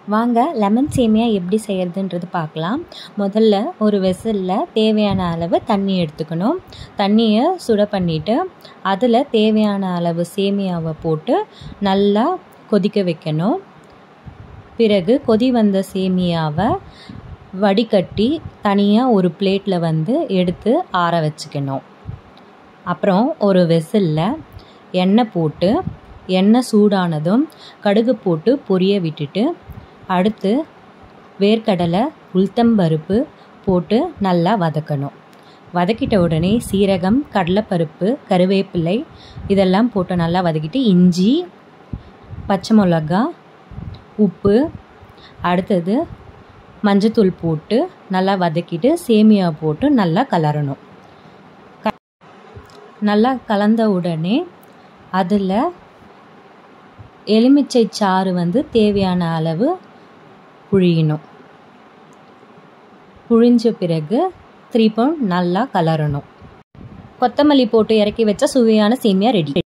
வாங்க லெமன் சேமியா எப்படி செய்கிறதுன்றது பார்க்கலாம் முதல்ல ஒரு வெசலில் தேவையான அளவு தண்ணி எடுத்துக்கணும் தண்ணியை சுட பண்ணிவிட்டு அதில் தேவையான அளவு சேமியாவை போட்டு நல்லா கொதிக்க வைக்கணும் பிறகு கொதி வந்த சேமியாவை வடிகட்டி தனியாக ஒரு பிளேட்டில் வந்து எடுத்து ஆற வச்சுக்கணும் அப்புறம் ஒரு வெசலில் எண்ணெய் போட்டு எண்ணெய் சூடானதும் கடுகு போட்டு பொரிய விட்டுட்டு அடுத்து வேர்க்கடலை உளுத்தம்பருப்பு போட்டு நல்லா வதக்கணும் வதக்கிட்ட உடனே சீரகம் கடலைப்பருப்பு கருவேப்பிலை இதெல்லாம் போட்டு நல்லா வதக்கிட்டு இஞ்சி பச்சை மிளகா உப்பு அடுத்தது மஞ்சத்தூள் போட்டு நல்லா வதக்கிட்டு சேமியா போட்டு நல்லா கலரணும் க நல்லா கலந்த உடனே அதில் எலுமிச்சை சாறு வந்து தேவையான அளவு புழியணும் புழிஞ்ச பிறகு திருப்பம் நல்லா கலரணும் கொத்தமல்லி போட்டு இறக்கி வச்சா சுவையான சேமியா ரெடி